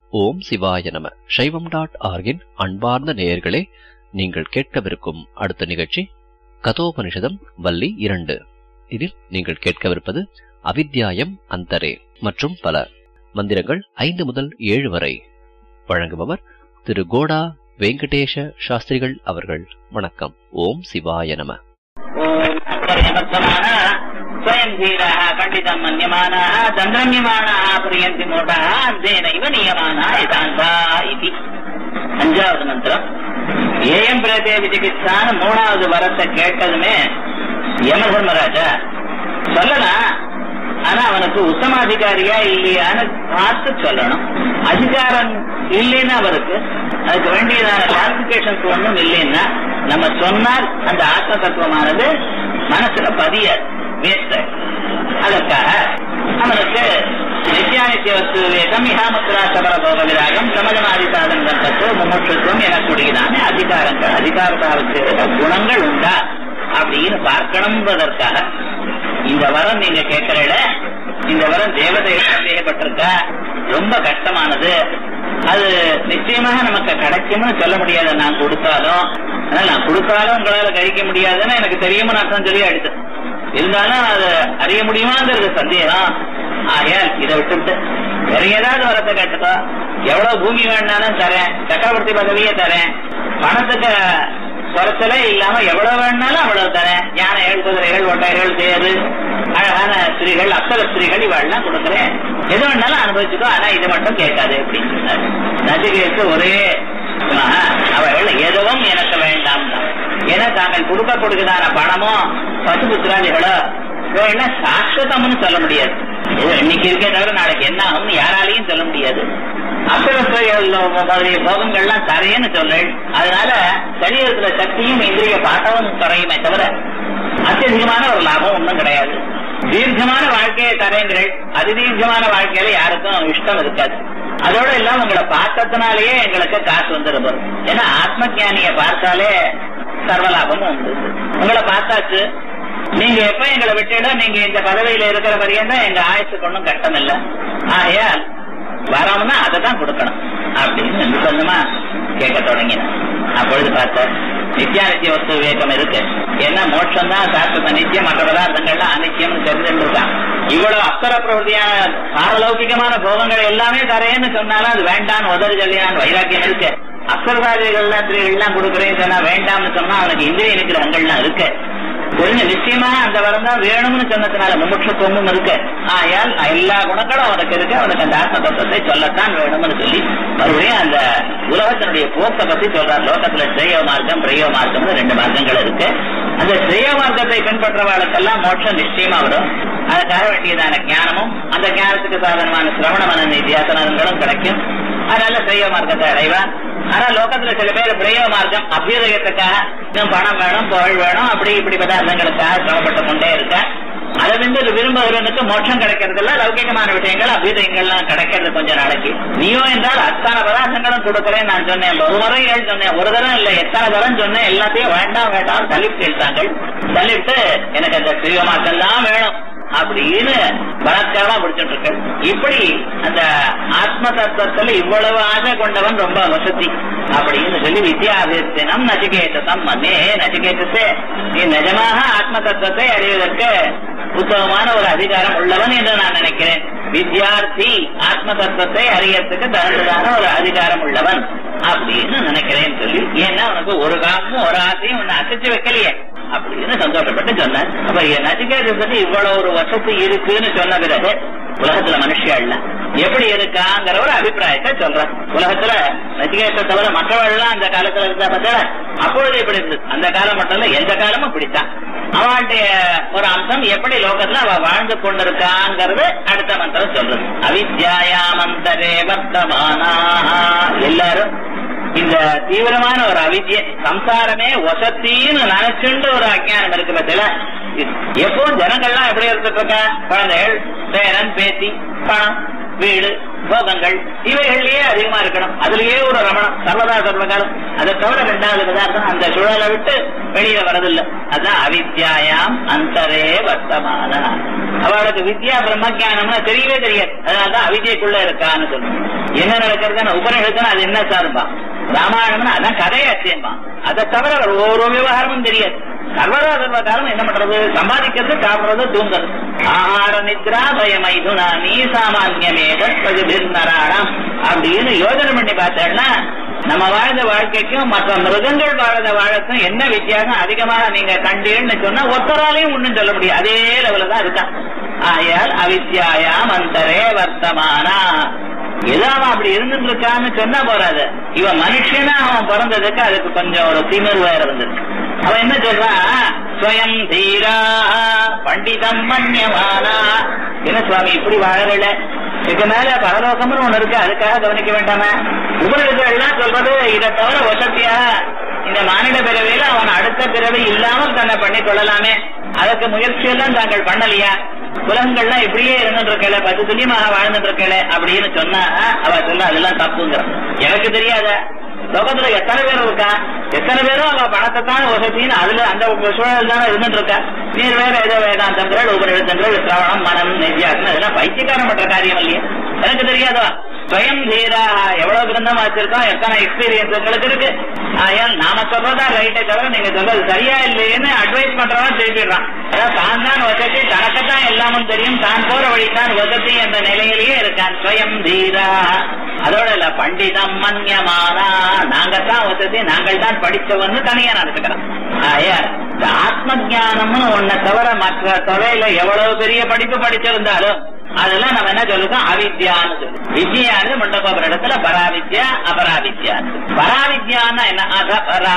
ஓம் சிவாய நம சைவம் டாட் ஆர்கின் அன்பார்ந்த நேயர்களே நீங்கள் கேட்கவிருக்கும் அடுத்த நிகழ்ச்சி கதோபனிஷதம் வள்ளி இரண்டு இதில் நீங்கள் கேட்கவிருப்பது அவித்யாயம் அந்தரே மற்றும் பல மந்திரங்கள் ஐந்து முதல் ஏழு வரை வழங்குபவர் திரு கோடா வெங்கடேஷ சாஸ்திரிகள் அவர்கள் வணக்கம் ஓம் சிவாய நம ஓம் அக்ரயமத்சமானः स्वयं धीराः पण्डितम् मन्यमानाः चन्द्रम्यमाणाः प्रियन्ति मूढाः अन्तेनैव नियमानाः यथान्ता इति அஞ்சாவது மந்திரம் ஏயம் பிரதே விசிகிச்சான மூணாவது வரத்தை கேட்டதுமே யம தர்மராஜா சொல்லலாம் ஆனா அவனுக்கு உத்தமாதிகாரியா இல்லையான்னு பார்த்து சொல்லணும் அதிகாரம் இல்லைன்னா அவருக்கு அதுக்கு வேண்டியதான கிளாரிபிகேஷன்ஸ் ஒன்றும் இல்லைன்னா நம்ம சொன்னால் அந்த ஆத்ம தத்துவமானது மனசுல பதியாது வேஸ்ட் அதற்காக அவனுக்கு நித்யானித்திய வஸ்து வேதம் இஹாமுத்ரா சபர போக விராகம் சமஜமாதி சாதனங்கள் தத்துவம் முமுட்சுத்துவம் எனக்கூடியதான அதிகாரங்கள் அதிகாரத்தாவத்திய குணங்கள் உண்டா அப்படின்னு பார்க்கணும்பதற்காக இந்த வரம் நீங்க கேட்கறல இந்த வரம் தேவதை சந்தேகப்பட்டிருக்கா ரொம்ப கஷ்டமானது அது நிச்சயமாக நமக்கு கிடைக்கும்னு சொல்ல முடியாது நான் கொடுத்தாலும் ஆனா நான் கொடுத்தாலும் உங்களால கழிக்க முடியாதுன்னு எனக்கு தெரியும்னு அர்த்தம் சொல்லி அடுத்து இருந்தாலும் அது அறிய முடியுமாங்கிறது சந்தேகம் ஆகையால் இதை விட்டுவிட்டு வேற ஏதாவது வரத்தை கேட்டுக்கோ எவ்வளவு பூமி வேணாலும் தரேன் சக்கரவர்த்தி பதவியே தரேன் பணத்துக்கு குறைச்சலே இல்லாம எவ்வளவு வேணாலும் அவ்வளவு தரேன் யானை ஏழு குதிரைகள் ஒட்டைகள் தேரு அழகான ஸ்திரீகள் அப்சர ஸ்திரீகள் இவாள்லாம் கொடுக்குறேன் எது வேணாலும் அனுபவிச்சுக்கோ ஆனா இது மட்டும் கேட்காது அப்படின்னு சொன்னாரு நசிகேத்து ஒரே ஆஹா, அவர்கள் எதுவும் எனக்கு வேண்டாம் ஏன்னா தாங்கள் கொடுக்க கொடுக்குதான பணமோ பசு புத்திராதிகளோ வேணா சாஸ்வதம்னு சொல்ல முடியாது இது இன்னைக்கு இருக்கே தவிர நாளைக்கு என்ன ஆகும்னு யாராலையும் சொல்ல முடியாது அசுரஸ்திரீகள் போகங்கள்லாம் தரையன்னு சொல்றேன் அதனால சரீரத்துல சக்தியும் இந்திரிய பாட்டவும் குறையுமே தவிர அத்தியதிகமான ஒரு லாபம் ஒன்றும் கிடையாது தீர்க்கமான வாழ்க்கையை தரேங்கிறேன் அதிதீர்க்கமான வாழ்க்கையில யாருக்கும் இஷ்டம் இருக்காது அதோட இல்லாம உங்களை பார்த்ததுனாலேயே எங்களுக்கு காசு வந்துடும் ஏன்னா ஆத்ம ஞானிய பார்த்தாலே சர்வலாபமும் உண்டு உங்களை பார்த்தாச்சு நீங்க எப்ப எங்களை விட்டுட நீங்க இந்த பதவியில இருக்கிற வரையும் தான் எங்க ஆயுசுக்கு ஒன்றும் கஷ்டம் இல்லை ஆகையால் வரோம்னா அதை தான் கொடுக்கணும் அப்படின்னு நிர்பந்தமா கேட்க தொடங்கினேன் அப்பொழுது பார்த்தார் நித்தியானித்திய வஸ்து விவேகம் இருக்கு ஏன்னா மோட்சம் தான் சாஸ்திர நித்தியம் மற்ற பதார்த்தங்கள்லாம் அனித்தியம்னு தெரிஞ்சுருக்கான் இவ்வளவு அப்சர பிரவృத்தியான பாரலௌகிகமான போகங்கள் எல்லாமே தரேன்னு சொன்னாலும் அது வேண்டான்னு உதறி சொல்லினான் வைராக்கியம் இருக்கு அப்சரதாதிகள்லாம் ஸ்திரீகள்லாம் கொடுக்குறேன்னு சொன்னா வேண்டாம்னு சொன்னா அவனுக்கு இந்திரிய நிகிரகங்கள்லாம் இருக்கு தெரிஞ்ச நிச்சயமா அந்த வரம் தான் வேணும்னு சொன்னதுனால முமுட்சத்துவமும் இருக்கு ஆயால் எல்லா குணங்களும் அவனுக்கு இருக்கு அவனுக்கு அந்த ஆத்ம தத்துவத்தை சொல்லத்தான் வேணும்னு சொல்லி மறுபடியும் அந்த உலகத்தினுடைய போக்கை பத்தி சொல்றார் லோகத்துல ஸ்ரேய மார்க்கம் பிரைய மார்க்கம்னு ரெண்டு மார்க்கங்கள் இருக்கு அந்த ஸ்ரேய மார்க்கத்தை பின்பற்றவாளுக்கெல்லாம் மோட்சம் நிச்சயமா வரும் அதுக்காக வேண்டியதான ஞானமும் அந்த ஞானத்துக்கு சாதனமான சிரவண மன நிதியாசனங்களும் கிடைக்கும் அதனால ஸ்ரேய மார்க்கத்தை அடைவான் ஆனா லோகத்துல சில பேர் பிரயோக மார்க்கம் அபியுதயத்துக்காக இன்னும் பணம் வேணும் புகழ் வேணும் அப்படி இப்படி பதார்த்தங்களுக்காக சிரமப்பட்டு கொண்டே இருக்க அதை வந்து விரும்புகிறவனுக்கு மோட்சம் கிடைக்கிறதுல லௌகிகமான விஷயங்கள் அபியுதயங்கள்லாம் கிடைக்கிறது கொஞ்ச நாளைக்கு நீயோ என்றால் அத்தனை பதார்த்தங்களும் கொடுக்குறேன் நான் சொன்னேன் ஒரு முறைகள் சொன்னேன் ஒரு தரம் இல்ல எத்தனை தரம் சொன்னேன் எல்லாத்தையும் வேண்டாம் வேண்டாம் தள்ளிட்டு கேட்டாங்க தள்ளிட்டு எனக்கு அந்த பிரிய மார்க்கம் தான் வேணும் அப்படின்னு பலாத்காரமா பிடிச்சிட்டு இருக்கு இப்படி அந்த ஆத்ம தத்துவத்துல இவ்வளவு ஆசை கொண்டவன் ரொம்ப வசதி அப்படின்னு சொல்லி வித்யாபிஸ்தினம் நச்சிகேதம் மன்னே நச்சிகேதத்தை நீ நிஜமாக ஆத்ம தத்துவத்தை அறிவதற்கு உத்தமமான ஒரு அதிகாரம் உள்ளவன் என்று நான் நினைக்கிறேன் வித்யார்த்தி ஆத்ம தத்துவத்தை அறியறதுக்கு தகுந்ததான ஒரு அதிகாரம் உள்ளவன் அப்படின்னு நினைக்கிறேன் சொல்லி ஏன்னா உனக்கு ஒரு காலமும் ஒரு ஆசையும் உன்னை அசைச்சு வைக்கலையே அப்படின்னு சந்தோஷப்பட்டு சொன்னார் அப்ப நச்சிகேதத்துக்கு இவ்வளவு ஒரு வசதி இருக்குன்னு சொன்ன பிறகு உலகத்துல மனுஷியாள்ல எப்படி இருக்காங்கிற ஒரு அபிப்பிராயத்தை சொல்றான் உலகத்துல நச்சிகேத தவிர மற்றவர்கள்லாம் அந்த காலத்துல இருந்தா பார்த்தா அப்பொழுது இப்படி இருந்தது அந்த காலம் மட்டும் இல்ல எந்த காலமும் இப்படித்தான் அவளுடைய ஒரு அம்சம் எப்படி லோகத்துல அவ வாழ்ந்து கொண்டிருக்காங்கிறது அடுத்த மந்திரம் சொல்றது அவித்யாயாமந்தரே வர்த்தமானா எல்லாரும் இந்த தீவிரமான ஒரு அவித்ய சம்சாரமே வசத்தின்னு நினைச்சுண்டு ஒரு அஜானம் இருக்கு பத்தில எப்பவும் ஜனங்கள்லாம் எப்படி இருந்துட்டு இருக்கா குழந்தைகள் பேரன் பேத்தி பணம் வீடு போகங்கள் இவைகள்லயே அதிகமா இருக்கணும் அதுலயே ஒரு ரமணம் சர்வதா சர்வகாலம் அதை தவிர ரெண்டாவது பதார்த்தம் அந்த சுழலை விட்டு வெளியில வரதில்லை அதான் அவித்யாயாம் அந்தரே வர்த்தமான அவளுக்கு வித்யா பிரம்ம ஜானம்னா தெரியவே தெரியாது அதனாலதான் அவித்யக்குள்ள இருக்கான்னு சொல்லணும் என்ன நடக்கிறதுன்னு உபநிஷத்துன்னு அது என்ன சார்பா ராமாயணம்னு அதான் கதையாச்சேம்பா அதை தவிர வேற ஒரு விவகாரமும் தெரியாது சர்வதா சர்வகாலம் என்ன பண்றது சம்பாதிக்கிறது சாப்பிடுறது தூங்குறது ஆகார நித்ரா பயமைதுனா நீ சாமான்யமேத நராணம் அப்படின்னு யோஜனை பண்ணி பார்த்தேன்னா நம்ம வாழ்ந்த வாழ்க்கைக்கும் மற்ற மிருகங்கள் வாழ்ந்த வாழக்கும் என்ன வித்தியாசம் அதிகமாக நீங்க கண்டீன்னு சொன்னா ஒத்தராலையும் ஒண்ணும் சொல்ல முடியும் அதே லெவல தான் இருக்கான் ஆயால் அவித்யாயாம் அந்தரே வர்த்தமானா ஏதோ அவன் அப்படி இருந்துட்டு இருக்கான்னு சொன்னா போறாது இவன் மனுஷனா அவன் பிறந்ததுக்கு அதுக்கு கொஞ்சம் ஒரு திமிர் வேற இருந்திருக்கு அவன் என்ன சொல்றான் ஸ்வயம் தீரா பண்டிதம் மன்யமானா என்ன சுவாமி இப்படி வாழல இதுக்கு மேல பரலோகம்னு ஒண்ணு இருக்கு அதுக்காக கவனிக்க வேண்டாமா உபநிடங்கள் எல்லாம் சொல்றது இதை தவிர வசதியா இந்த மானிட பிறவியில அவன் அடுத்த பிறவி இல்லாமல் தன்னை பண்ணி கொள்ளலாமே அதற்கு முயற்சி எல்லாம் தாங்கள் பண்ணலையா குலங்கள்லாம் இப்படியே இருந்துட்டு இருக்கல பத்து துல்லியமாக வாழ்ந்துட்டு இருக்கல அப்படின்னு சொன்னா அவ சொல்ல அதெல்லாம் தப்புங்கிறான் எனக்கு தெரியாத லோகத்துல எத்தனை பேர் இருக்கா எத்தனை பேரும் அவ பணத்தை தான் வசதின்னு அதுல அந்த சூழல் தானே இருந்துட்டு இருக்கா நீர் வேற ஏதோ வேதாந்தங்கள் உபநிடத்தங்கள் சிரவணம் மனம் நெய்யாசனம் இதெல்லாம் பைத்தியக்காரம் பண்ற காரியம் இல்லையா எனக்கு தெரியாதா ஸ்வயம் தீரா எவ்வளவு கிரந்தம் வச்சிருக்கோம் எத்தனை எக்ஸ்பீரியன்ஸ் உங்களுக்கு இருக்கு ஆயால் நாம சொல்றதா ரைட்டை தவிர நீங்க சொல்றது சரியா இல்லையேன்னு அட்வைஸ் பண்றவன் திருப்பிடுறான் அதாவது தான் தான் வசதி தனக்குத்தான் எல்லாமும் தெரியும் தான் போற வழிதான் வசதி என்ற நிலையிலேயே இருக்கான் ஸ்வயம் தீரா அதோட இல்ல பண்டிதம் மன்யமானா நாங்க தான் வசதி நாங்கள் தான் படிச்சவன்னு தனியா நடத்துக்கிறோம் ஆயா இந்த ஆத்ம ஜானம்னு ஒன்ன தவிர மற்ற துறையில எவ்வளவு பெரிய படிப்பு படிச்சிருந்தாலும் அதெல்லாம் நம்ம என்ன சொல்லுவோம் அவித்யான்னு சொல்லுவோம் வித்யான்னு மண்டபம் இடத்துல பராவித்யா அபராவித்யா பராவித்யான்னா என்ன அதபரா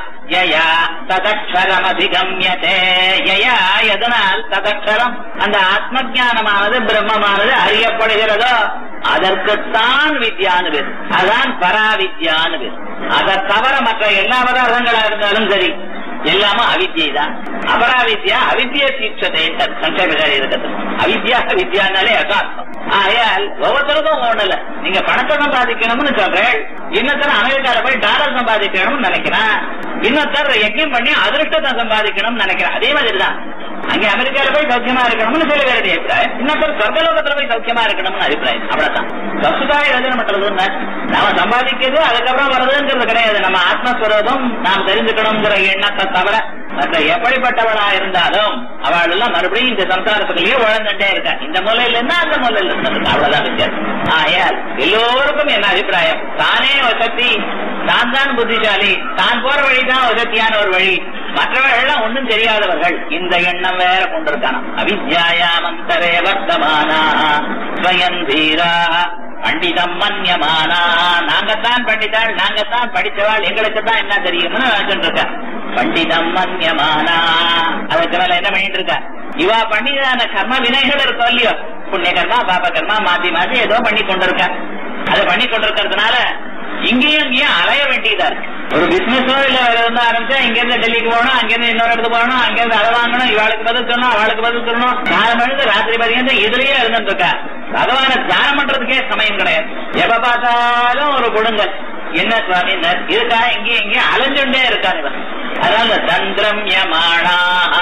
யயா ததக்ஷரம் அதிகம்யதே யயா எதனால் ததக்ஷரம் அந்த ஆத்ம ஜானமானது பிரம்மமானது அறியப்படுகிறதோ அதற்குத்தான் வித்யான்னு பேர் அதான் பராவித்யான்னு பேர் அதை தவிர மற்ற எல்லா பதார்த்தங்களா இருந்தாலும் சரி எல்லாமும் அவித்யை தான் அபராவித்யா அவித்ய தீட்சத்தை சங்கரகாரி இருக்கிறது அவித்யா வித்யானாலே அசார்த்தம் ஆயால் ஒவ்வொருத்தருக்கும் ஒண்ணுல நீங்க பணத்தை சம்பாதிக்கணும்னு சொல்றேன் இன்னொருத்தர் அமெரிக்கால போய் டாலர் சம்பாதிக்கணும்னு நினைக்கிறேன் இன்னொருத்தர் யஜ்யம் பண்ணி அதிருஷ்டத்தை சம்பாதிக்கணும்னு நினைக்கிறேன் அதே மாதிரி தான் அங்க அமெரிக்கால போய் சௌக்கியமா இருக்கணும்னு சில பேருடைய அபிப்பிராயம் இன்னொருத்தர் சொர்க்கலோகத்துல போய் சௌக்கியமா இருக்கணும்னு அபிப்பிராயம் அவ்வளவுதான் சசுதாய யோஜனை பண்றதுன்னு நாம சம்பாதிக்கிறது அதுக்கப்புறம் வர்றதுங்கிறது கிடையாது நம்ம ஆத்மஸ்வரூபம் நாம் தெரிஞ்சுக்கணுங்கிற எண்ணத்தை தவிர மற்ற எப்படிப்பட்டவளா இருந்தாலும் அவள் எல்லாம் மறுபடியும் இந்த சம்சாரத்துக்குள்ளேயே உழந்துட்டே இருக்கா இந்த மூலையில இருந்தா அந்த மூலையில இருந்தது அவ்வளவுதான் வித்தியாசம் ஆயால் எல்லோருக்கும் என்ன அபிப்பிராயம் தானே வசதி தான் தான் புத்திசாலி தான் போற வழிதான் வசதியான ஒரு வழி மற்றவர்கள் எல்லாம் ஒன்றும் தெரியாதவர்கள் இந்த எண்ணம் வேற கொண்டிருக்கான அவித்யாயாமந்தரே வர்த்தமானா ஸ்வயம் தீரா பண்டிதம் மன்யமானா நாங்கத்தான் பண்டிதாள் நாங்கத்தான் படித்தவாள் எங்களுக்கு தான் என்ன தெரியும்னு நினைச்சுட்டு இருக்க பண்டிதம் மன்யமானா அதுக்கு மேல என்ன பண்ணிட்டு இருக்க இவா பண்ணிதான கர்ம வினைகள் இருக்கும் இல்லையோ புண்ணிய கர்மா பாப கர்மா மாத்தி மாத்தி ஏதோ பண்ணி கொண்டிருக்க அதை பண்ணி கொண்டிருக்கிறதுனால இங்கேயும் இங்கேயும் அலைய வேண்டியதா இருக்கு ஒரு பிசினஸோ இல்ல வேற இருந்தா ஆரம்பிச்சா இங்க இருந்து டெல்லிக்கு போகணும் அங்க இருந்து இன்னொரு இடத்துக்கு போகணும் அங்க இருந்து அதை வாங்கணும் இவாளுக்கு பதில் சொல்லணும் அவளுக்கு பதில் சொல்லணும் நாலு மணிக்கு ராத்திரி பதினஞ்சு இதுலயே இருந்துட்டு இருக்கா பகவான தியானம் பண்றதுக்கே சமயம் கிடையாது எப்ப பார்த்தாலும் ஒரு கொடுங்கல் என்ன சுவாமி இருக்கா இங்கேயும் இங்கேயும் அலைஞ்சுட்டே இருக்கான் இவன் அதனால தந்திரம் யமானா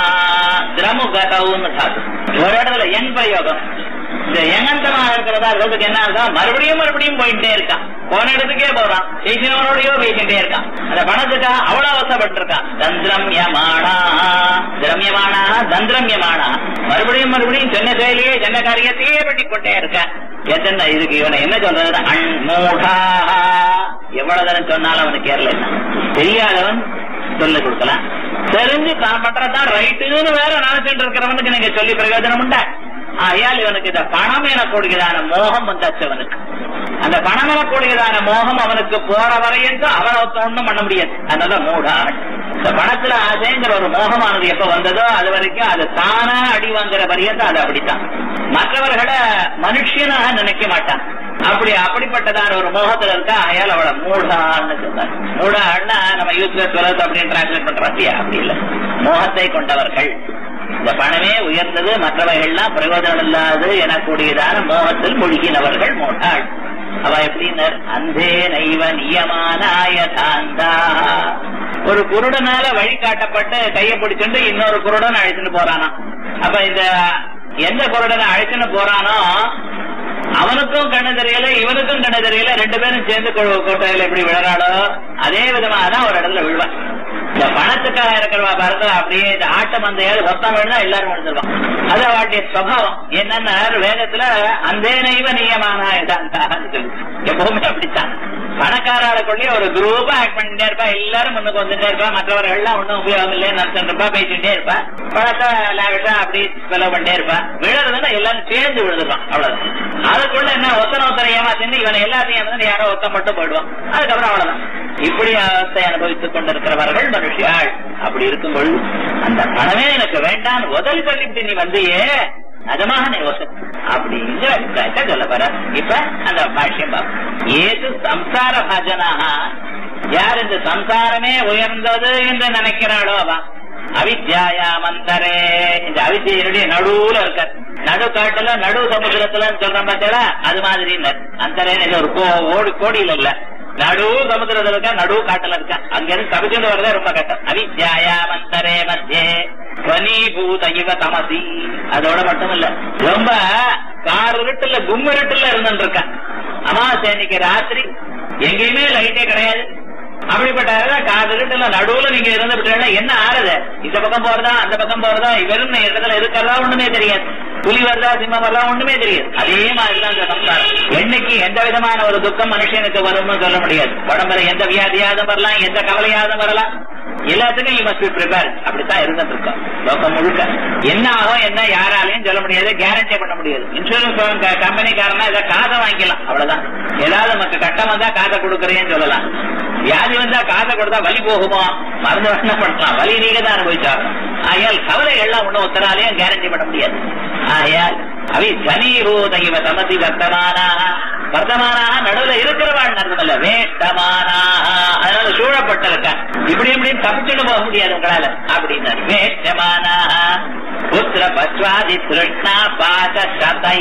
திரமுகதவுன்னு சாத்து ஒரு இடத்துல என் பிரயோகம் இந்த எங்கந்தமா இருக்கிறதா இருக்கிறதுக்கு என்ன அர்த்தம் மறுபடியும் மறுபடியும் போயிட்டே இருக்கான் போன இடத்துக்கே போறான் பேசினவனோடயோ பேசிட்டே இருக்கான் அந்த பணத்துக்கா அவ்வளவு அவசப்பட்டு இருக்கான் தந்திரம் யமானா திரமியமானா தந்திரம் யமானா மறுபடியும் மறுபடியும் சென்ன செயலியே சென்ன காரியத்தையே பண்ணி கொண்டே இருக்கான் எத்தனை இதுக்கு இவனை என்ன சொல்றது அன்மூடா எவ்வளவு தரம் சொன்னாலும் அவனுக்கு ஏறல என்ன தெரியாதவன் சொல்லிக் கொடுக்கலாம் தெரிஞ்சு தான் பண்றதான் ரைட்டுன்னு வேற நினைச்சிட்டு இருக்கிறவனுக்கு நீங்க சொல்லி பிரயோஜனம் உண்டா ஆயால் இவனுக்கு இந்த பணம் எனக்கூடியதான மோகம் வந்தாச்சு அவனுக்கு அந்த பணம் எனக்கூடியதான மோகம் அவனுக்கு போற வரையும் அவன் ஒன்றும் பண்ண முடியாது அதனால மூடான் இந்த பணத்துல ஆசைங்கிற ஒரு மோகமானது எப்ப வந்ததோ அது வரைக்கும் அது தானா அடி வாங்குற பரியந்தம் அது அப்படித்தான் மற்றவர்களை மனுஷனாக நினைக்க மாட்டான் அப்படி அப்படிப்பட்டதான ஒரு மோகத்துல இருக்கா ஆயால் அவளை மூடான்னு சொன்னார் மூடான்னா நம்ம யூஸ்லெஸ் வெலத் அப்படின்னு டிரான்ஸ்லேட் பண்றோம் அப்படி இல்ல மோகத்தை கொண்டவர்கள் இந்த பணமே உயர்ந்தது மற்றவைகள்லாம் பிரயோஜனம் இல்லாது எனக்கூடியதான மோகத்தில் மூழ்கினவர்கள் மூட்டாள் அவ எப்படின்னர் அந்தே நைவ நியமானாய தாந்தா ஒரு குருடனால வழி காட்டப்பட்டு கையை பிடிச்சுட்டு இன்னொரு குருடன் அழைச்சிட்டு போறானா அப்ப இந்த எந்த குருடனை அழைச்சுன்னு போறானோ அவனுக்கும் கண்ணு தெரியல இவனுக்கும் கண்ணு தெரியல ரெண்டு பேரும் சேர்ந்து கொ- கோட்டையில எப்படி விழறாடோ அதே விதமா தான் ஒரு இடத்துல விழுவான் இந்த பணத்துக்காக இருக்கிறவா பாருங்க அப்படியே இந்த ஆட்டம் அந்த ஏழு சொத்தம் விழுந்தா எல்லாரும் விழுந்துருவான் அது அவளுடைய சுவாவம் என்னன்னா வேதத்துல அந்த நைவ நியமான எப்பவுமே அப்படித்தான் பணக்காரர்களுக்குள்ளே ஒரு குரூப்பா ஆக்ட் பண்ணிட்டே இருப்பா எல்லாரும் முன்னுக்கு வந்துட்டே இருப்பா மற்றவர்கள் எல்லாம் ஒண்ணும் உபயோகம் இல்லைன்னு நினைச்சிட்டு இருப்பா பேசிட்டே இருப்பா பணத்தை லாவிட்டா அப்படி செலவு பண்ணிட்டே இருப்பா விழுறதுன்னா எல்லாரும் சேர்ந்து விழுதுருவான் அவ்வளவுதான் அதுக்குள்ள என்ன ஒத்தனை ஒத்தனை ஏமாத்தின்னு இவனை எல்லாத்தையும் ஏமாத்தி யாரோ ஒத்தம் மட்டும் போயிடுவான் அதுக்கப்புறம் அவ்வளவுதான் இப்படி அவஸ்தை அனுபவித்துக் கொண்டிருக்கிறவர்கள் மனுஷியாள் அப்படி இருக்கும் பொழுது அந்த பணமே எனக்கு வேண்டாம் முதல் சொல்லிட்டு நீ வந்தியே நிஜமாக நீ யோசி அப்படிங்கிற அபிப்பிராயத்தை சொல்ல போற இப்ப அந்த பாஷ்யம் பார்ப்போம் ஏது சம்சார பஜனாக யார் இந்த சம்சாரமே உயர்ந்தது என்று நினைக்கிறாளோ அவன் அவித்யாயா மந்தரே இந்த அவித்யினுடைய நடுவுல இருக்க நடு காட்டுல நடு சமுதிரத்துல சொல்றோம் பார்த்தீங்களா அது மாதிரி அந்தரேன்னு இது ஒரு கோ- ஓடு கோடியில இல்ல நடு சமுதிரத்துல இருக்க நடு காட்டுல இருக்க அங்க இருந்து தப்பிச்சுட்டு வரதே ரொம்ப கஷ்டம் அவித்யாயா மந்தரே மத்தியே ஸ்வனீபூத இவ தமசி அதோட மட்டும் இல்ல ரொம்ப கார் இருட்டுல கும் இருட்டுல இருந்துட்டு இருக்கான் அமாவாசை அன்னைக்கு ராத்திரி எங்கேயுமே லைட்டே கிடையாது அப்படிப்பட்ட காது இருட்டுல நடுவுல நீங்க இருந்துட்டா என்ன ஆறுது இந்த பக்கம் போறதா அந்த பக்கம் போறதா வெறும் இடத்துல இருக்கிறதா ஒண்ணுமே தெரியாது புலி வருதா சிம்மம் வருதா ஒண்ணுமே தெரியாது அதே மாதிரிதான் இந்த சம்சாரம் என்னைக்கு எந்த விதமான ஒரு துக்கம் மனுஷனுக்கு வரும்னு சொல்ல முடியாது உடம்புல எந்த வியாதியாவது வரலாம் எந்த கவலையாவது வரலாம் எல்லாத்துக்கும் யூ மஸ்ட் ப்ரிப்பேர் அப்படித்தான் இருந்துட்டு இருக்கோம் லோகம் முழுக்க என்ன ஆகும் என்ன யாராலையும் சொல்ல முடியாது கேரண்டி பண்ண முடியாது இன்சூரன்ஸ் கம்பெனிக்காரனா இதை காதை வாங்கிக்கலாம் அவ்வளவுதான் ஏதாவது நமக்கு கட்டம் வந்தா காதை கொடுக்கறேன்னு சொல்லலாம் வியாதி வந்தா காதை கொடுத்தா வலி போகுமோ மருந்து என்ன பண்ணலாம் வலி நீங்க தான் அனுபவிச்சாகணும் ஆகையால் கவலை எல்லாம் ஒண்ணும் ஒத்தனாலையும் கேரண்டி பண்ண முடியாது ஆகையால் அவை சனீரூத இவ சமதி வர்த்தமானா வர்த்தமானாக நடுவுல இருக்கிறவாள் நடந்தமல்ல வேட்டமானாக அதனால சூழப்பட்டிருக்க இப்படி இப்படி தப்பிச்சுட்டு போக முடியாது உங்களால அப்படின்னாரு வேட்டமானாக புத்திர பஸ்வாதி திருஷ்ணா பாச சதை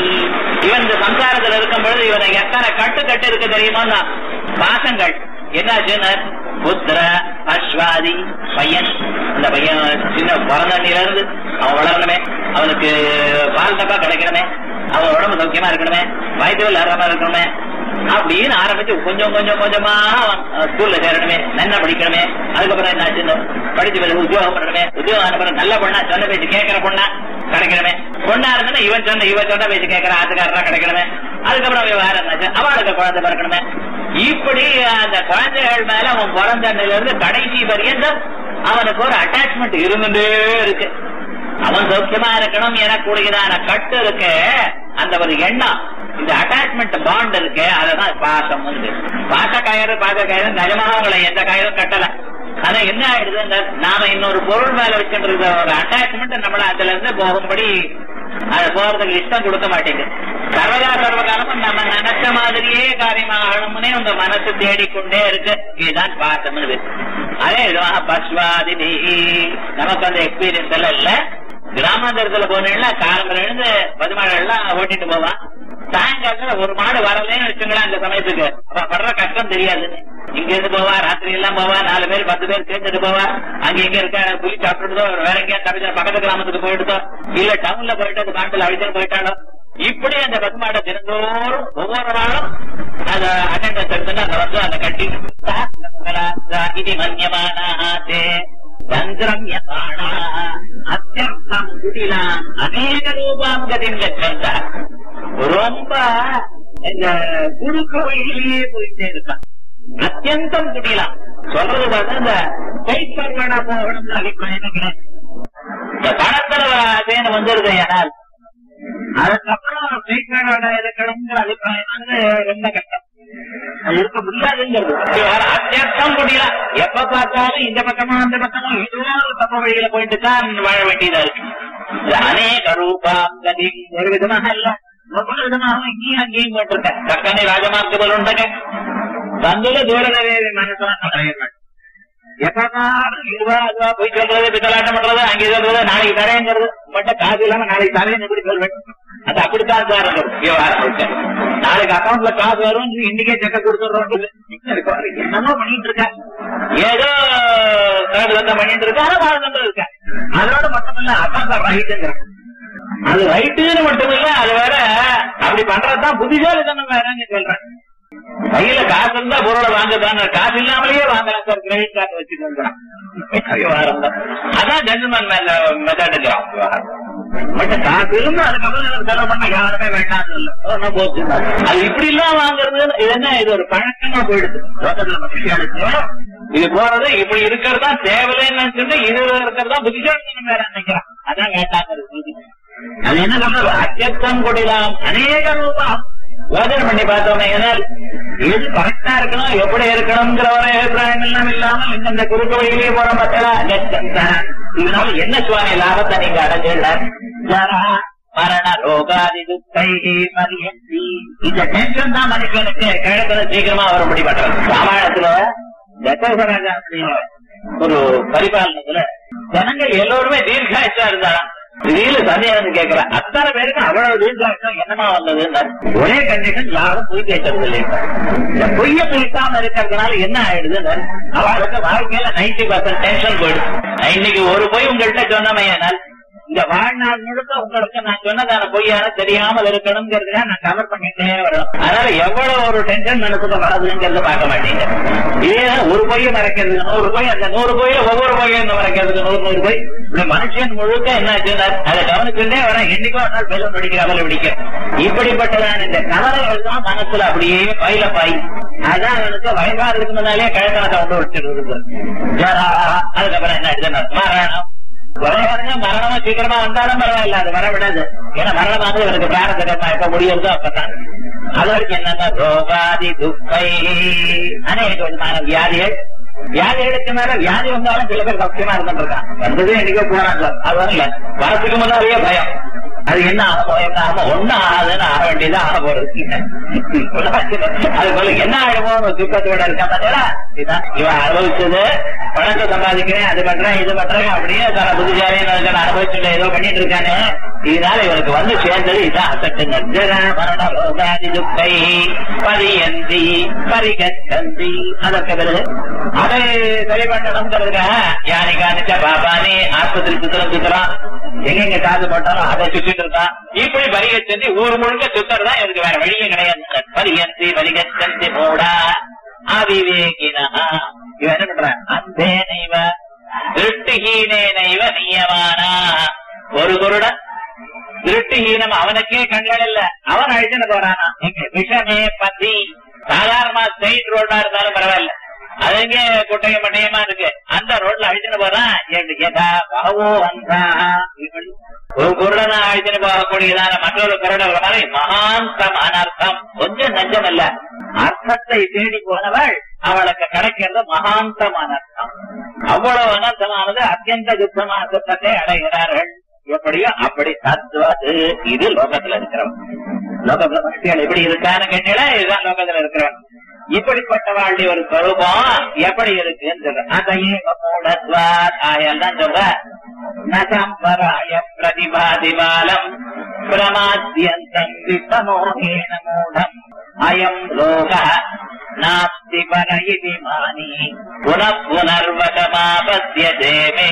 இவன் இந்த சம்சாரத்தில் இருக்கும் பொழுது இவனை எத்தனை கட்டு கட்டு இருக்கு தெரியுமா பாசங்கள் என்னாச்சுன்னு புத்திர அஸ்வாதி பையன் அந்த பையன் சின்ன பிறந்தண்ணில இருந்து அவன் வளரணுமே அவனுக்கு பால் டப்பா கிடைக்கணுமே அவன் உடம்பு சௌக்கியமா இருக்கணுமே வயது இல்லாம இருக்கணுமே அப்படின்னு ஆரம்பிச்சு கொஞ்சம் கொஞ்சம் கொஞ்சமா அவன் ஸ்கூல்ல சேரணுமே நல்லா படிக்கணுமே அதுக்கப்புறம் என்ன ஆச்சுன்னு படிச்சு பிறகு உத்தியோகம் பண்ணணுமே உத்தியோகம் ஆன பிறகு நல்ல பொண்ணா சொன்ன பேச்சு கேட்கிற பொண்ணா கிடைக்கணுமே பொண்ணா இருந்தா இவன் சொன்ன இவன் சொன்ன பேச்சு கேட்கிற ஆத்துக்காரரா கிடைக்கணுமே அதுக்கப்புறம் அவன் வேற என்னாச்சு அவளுக்கு குழந்தை பிறக்கணுமே இப்படி அந்த குழந்தைகள் மேல அவன் பிறந்தண்ணில இருந்து கடைசி பரியந்தம் அவனுக்கு ஒரு அட்டாச்மெண்ட் இருந்துட்டே இருக்கு அவன் சௌக்கியமா இருக்கணும் எனக்கூடியதான கட்டு இருக்கு அந்த ஒரு எண்ணம் இந்த அட்டாச்மெண்ட் பாண்ட் இருக்கு அததான் பாசம் வந்து பாச கயிறு பாச கயிறு நிஜமாக அவங்களை எந்த கயிறும் கட்டல ஆனா என்ன ஆயிடுது நாம இன்னொரு பொருள் மேல வச்சுட்டு இருக்க ஒரு அட்டாச்மெண்ட் நம்மள அதுல இருந்து போகும்படி அது போறதுக்கு இஷ்டம் கொடுக்க மாட்டேங்குது சர்வதா சர்வகாலமும் நம்ம நினைச்ச மாதிரியே காரியமாகணும்னே உங்க மனசு தேடிக்கொண்டே இருக்கு இதுதான் பாசம் இது அதே விதமாக பஸ்வாதினி நமக்கு அந்த எக்ஸ்பீரியன்ஸ் எல்லாம் இல்ல கிராமாந்தரத்துல போனீங்கன்னா காலம்பரம் எழுந்து பதுமாடு எல்லாம் ஓட்டிட்டு போவான் சாயங்காலத்துல ஒரு மாடு வரலன்னு வச்சுங்களேன் அந்த சமயத்துக்கு அப்ப படுற கஷ்டம் தெரியாது இங்க இருந்து போவா ராத்திரி எல்லாம் போவா நாலு பேர் பத்து பேர் சேர்ந்துட்டு போவா அங்க இங்க இருக்க புலி சாப்பிட்டுதோ வேற எங்கேயா தப்பிச்சு பக்கத்து கிராமத்துக்கு போயிடுதோ இல்ல டவுன்ல போயிட்டு அது காட்டுல அழிச்சுட்டு போயிட்டாலோ இப்படி அந்த பசுமாடை தினந்தோறும் ஒவ்வொரு நாளும் அத அட்டண்டன்ஸ் எடுத்துட்டு அந்த வந்து அந்த கட்டி இது மன்யமானே சந்திரம்யபாணா அத்தியர்த்தம் குடிலா அநேக ரூபாம் கதின் கச்சந்த ரொம்ப இந்த குறுக்கு வழியிலேயே போயிட்டே இருக்கான் அத்தியந்தம் குடிலாம் சொல்றது பார்த்தா இந்த கைப்பர்வனா போகணும்னு அபிப்பிராயம் கிடையாது இந்த பணத்துல அதேன்னு வந்துருது ஏனால் அதுக்கப்புறம் கைப்பர்வனா இருக்கணுங்கிற அபிப்பிராயம் வந்து ரொம்ப கஷ்டம் அது இருக்க முடியாதுங்கிறது அத்தியர்த்தம் முடியல எப்ப பார்த்தாலும் இந்த பக்கமும் அந்த பக்கமும் ஏதோ ஒரு தப்ப வழியில போயிட்டு தான் வாழ வேண்டியதா இருக்கு இது அநேக ரூபாம் கதி ஒரு விதமாக இல்ல ஒவ்வொரு விதமாக இங்கேயும் அங்கேயும் போட்டிருக்கேன் பக்கமே ராஜமார்க்கு போல உண்டங்க தந்துல தூரதவே மனசுலாம் கிடையாது எப்பதான் இருபா அதுவா போய் சொல்றது பித்தலாட்டம் பண்றது அங்கே சொல்றது நாளைக்கு தரேங்கிறது மட்டும் காசு இல்லாம நாளைக்கு தரேன்னு எப்படி சொல்வேன் அது அப்படித்தான் சார் விவகாரம் நாளைக்கு அக்கௌண்ட்ல காசு வரும் இன்னைக்கே செக்க கொடுத்துடுறோம் என்னமோ பண்ணிட்டு இருக்க ஏதோ காடு வந்த பண்ணிட்டு இருக்க ஆனா வாழ்ந்து இருக்க அதோட மட்டுமல்ல அக்கௌண்ட் ரைட்டுங்கிறான் அது ரைட்டுன்னு மட்டும் இல்ல அது வேற அப்படி பண்றதுதான் புத்திசாலித்தனம் வேறன்னு சொல்றேன் கையில காசு இருந்தா பொருளை வாங்குதாங்க காசு இல்லாமலேயே வாங்கலாம் சார் கிரெடிட் கார்டு வச்சுட்டு விவகாரம் தான் அதான் ஜென்டில்மேன் மேல மெத்தடுங்கிறான் விவகாரம் பட் காசு இருந்தா அதுக்கப்புறம் எனக்கு செலவு பண்ண யாருமே வேண்டாம்னு இல்ல ஒண்ணும் போச்சு அது இப்படி எல்லாம் வாங்குறது இது என்ன இது ஒரு பழக்கமா போயிடுது லோகத்துல மகிழ்ச்சியாளுக்கு இது போறது இப்படி இருக்கிறதா தேவையில்லைன்னு நினைச்சுட்டு இது இருக்கிறதா புத்திசாலித்தனம் வேற நினைக்கிறான் அதான் வேண்டாங்கிறது அது என்ன சொல்றது அச்சத்தம் கொடிலாம் அநேக ரூபம் யோஜனை பண்ணி பார்த்தோமே ஏனால் எது கரெக்டா இருக்கணும் எப்படி இருக்கணுங்கிற ஒரு அபிப்பிராயம் எல்லாம் இல்லாமல் இந்த குறுக்கு வழியிலேயே போற பார்த்தா இதனால என்ன சுவாமி லாபத்தை நீங்க அடைஞ்சிடல ஜரா, மரண ரோகாதி துக்கை மரியந்தி இந்த டென்ஷன் தான் மனுஷனுக்கு கிழக்குல சீக்கிரமா வரும்படி பண்றது ராமாயணத்துல தசரராஜா ஒரு பரிபாலனத்துல ஜனங்கள் எல்லோருமே தீர்காயுஷா இருந்தாலும் திடீர்னு சந்தேகம் கேட்கிற அத்தனை பேருக்கு அவ்வளவு தீர்காயுஷம் என்னமா வந்தது ஒரே கண்டிஷன் யாரும் பொய் பேசுறது இல்லை இந்த பொய்ய பேசாம இருக்கிறதுனால என்ன ஆயிடுது அவளுக்கு வாழ்க்கையில நைன்டி பர்சன்ட் டென்ஷன் போயிடுது இன்னைக்கு ஒரு பொய் உங்கள்கிட்ட சொன்னமையானால் இந்த வாழ்நாள் முழுக்க உங்களுக்கு நான் சொன்னதான பொய்யான தெரியாமல் இருக்கணுங்கிறதுக்காக நான் கவர் பண்ணிட்டே வரணும் அதனால எவ்வளவு ஒரு டென்ஷன் மனசுக்கு வராதுங்கிறத பார்க்க மாட்டீங்க இதே ஒரு பொய்யை மறைக்கிறதுக்கு நூறு பொய் அந்த நூறு பொய்யில ஒவ்வொரு பொய்யும் மறைக்கிறதுக்கு நூறு நூறு பொய் இந்த மனுஷன் முழுக்க என்ன ஆச்சுன்னா அதை கவனிச்சுட்டே வர என்னைக்கோ ஒரு நாள் பெல்லும் பிடிக்க அவலை பிடிக்க இப்படிப்பட்டதான இந்த கவலைகள் தான் மனசுல அப்படியே பயில பாய் அதான் அவனுக்கு வயதாகிறதுக்கு முன்னாலே கழகணத்தை கொண்டு வச்சிருக்கு ஜரா அதுக்கப்புறம் என்ன ஆச்சுன்னா மரணம் கொலைகாரங்க மரணமா சீக்கிரமா வந்தாலும் பரவாயில்ல அது வரவிடாது ஏன்னா மரணமானது இவருக்கு பிராரத கர்மா எப்ப முடியுறதோ அப்பதான் அது வரைக்கும் என்னன்னா ரோகாதி துக்கை அநேக விதமான வியாதிகள் வியாதிகளுக்கு மேல வியாதி வந்தாலும் சில பேர் சௌக்கியமா இருந்துருக்கான் வந்ததே என்னைக்கோ போறான் சார் அது வரல வரத்துக்கு முன்னாலேயே பயம் அது என்ன ஆகும் என்ன ஆகும் ஒண்ணும் ஆகாதுன்னு ஆக வேண்டியது ஆக போறது அது போல என்ன ஆயிடுமோ துக்கத்தோட இருக்க பார்த்தா இதுதான் இவன் அனுபவிச்சது பணத்தை சம்பாதிக்கிறேன் அது பண்றேன் இது பண்றேன் அப்படியே தர புத்திசாலி அனுபவிச்சுட்டு ஏதோ பண்ணிட்டு இருக்கானே இதனால இவருக்கு வந்து சேர்ந்தது இதான் அசட்டுங்க ஜர மரண ரோகாதி துக்கை பரியந்தி பரிகச்சந்தி அதற்கு பிறகு அதை சரி பண்ணணுங்கிறதுக்காக யானைக்கு அனுச்ச பாபானி ஆஸ்பத்திரி சுத்தரம் சுத்தரம் எங்கெங்க காது போட்டாலும் அதை சுத்திட்டு இருக்கான் இப்படி பரிகச்சந்தி ஊர் முழுக்க சுத்தறதா எனக்கு வேற வழியே கிடையாது பரியந்தி பரிகச்சந்தி மூடா அவிவேகினா இவன் என்ன பண்றான் அந்தேனைவ திருட்டுஹீனேனைவ நியமானா ஒரு குருடன் திருட்டுஹீனம் அவனுக்கே கண்கள் இல்ல அவன் அழிச்சுன்னு போறானா எங்க விஷமே பத்தி சாதாரணமா ஸ்ட்ரெயிட் ரோடா இருந்தாலும் பரவாயில்ல அது எங்க குட்டையும் மட்டையமா இருக்கு அந்த ரோட்ல அழிச்சுன்னு போறான் என்று கேட்டா பகவோ வந்தா ஒரு குருடனா அழிச்சுன்னு போகக்கூடியதான மற்றொரு குருடன் மாதிரி மகாந்தம் அனர்த்தம் கொஞ்சம் நஞ்சம் இல்ல அர்த்தத்தை தேடி போனவள் அவளுக்கு கிடைக்கிறது மகாந்தம் அனர்த்தம் அவ்வளவு அனர்த்தமானது அத்தியந்த துக்கமான துக்கத்தை அடைகிறார்கள் எப்படியோ அப்படி தத்துவது இது லோகத்துல இருக்கிறவன் லோகத்துல மனுஷிகள் எப்படி இருக்கான்னு கேட்டீங்களா இதுதான் லோகத்துல இருக்கிறவன் இப்படிப்பட்ட வாழ்க்கை ஒரு சொரூபம் எப்படி இருக்குன்னு சொல்ற அதையே மூடத்வாத் ஆயால் தான் சொல்ற நசம்பராய பிரதிபாதிபாலம் பிரமாத்தியந்தம் வித்தமோகேன மூடம் அயம் லோக நாஸ்தி பர இதி மானி புனః புனர்வகமாபத்தியதே மே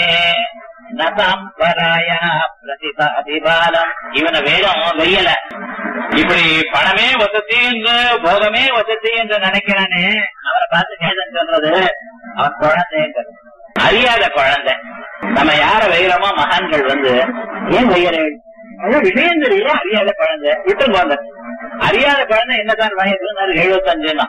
நசாம்பராய பிரதிபாதிபாலம் இவனை வேதம் வெய்யல இப்படி பணமே வசதி என்று போகமே வசதி என்று நினைக்கிறானே அவரை பார்த்து வேதம் சொல்றது அவன் குழந்தைங்கிறது அறியாத குழந்தை நம்ம யார வெயிறோமோ மகான்கள் வந்து ஏன் வெய்யறேன் அதான் விஷயம் தெரியல அறியாத குழந்தை விட்டு போங்க அறியாத குழந்தை என்னதான் வயசு எழுபத்தஞ்சுனா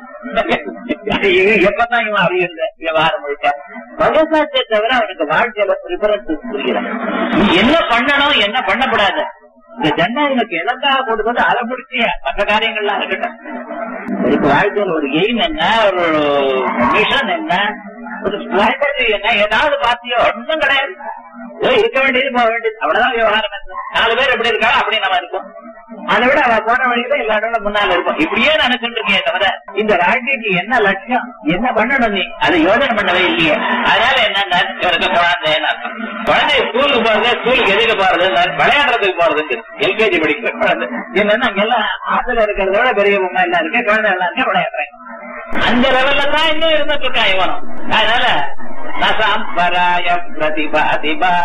எப்பதான் இவன் அறியுங்க விவகாரம் முழுக்க பகசாத்தை தவிர அவனுக்கு வாழ்க்கையில ரிபரன்ஸ் புரியல நீ என்ன பண்ணணும் என்ன பண்ணக்கூடாது இந்த ஜெண்டா எனக்கு எதற்காக கொடுப்பது அதை பிடிச்சி மற்ற காரியங்கள்லாம் இருக்கட்டும் இதுக்கு வாழ்க்கையில் ஒரு எய்ம் என்ன ஒரு மிஷன் என்ன ஒரு ஸ்ட்ராட்டஜி என்ன ஏதாவது பார்த்தியோ ஒன்றும் கிடையாது ஏதோ இருக்க வேண்டியது போக வேண்டியது அவ்வளவுதான் விவகாரம் என்ன நாலு பேர் எப்படி இருக்கா அப்படி நம்ம இருக்கும் அதை விட அவ போன வழியில எல்லாரோட முன்னால இருக்கும் இப்படியே நினைச்சுட்டு இருக்கே தவிர இந்த வாழ்க்கைக்கு என்ன லட்சியம் என்ன பண்ணணும் நீ அதை யோசனை பண்ணவே இல்லையே அதனால என்ன இவருக்கு குழந்தை குழந்தை ஸ்கூலுக்கு போறது ஸ்கூலுக்கு எதுக்கு போறது விளையாடுறதுக்கு போறதுக்கு எல்கேஜி படிக்கிற குழந்தை என்னன்னா அங்கெல்லாம் ஆத்துல இருக்கிறத விட பெரிய பொம்மை எல்லாம் இருக்கு குழந்தை எல்லாம் இருக்கு விளையாடுறேன் அந்த லெவல்ல தான் இன்னும் இருந்துட்டு இருக்கான் இவனும் அதனால நசாம்பராய பிரதிபாதிபாலம்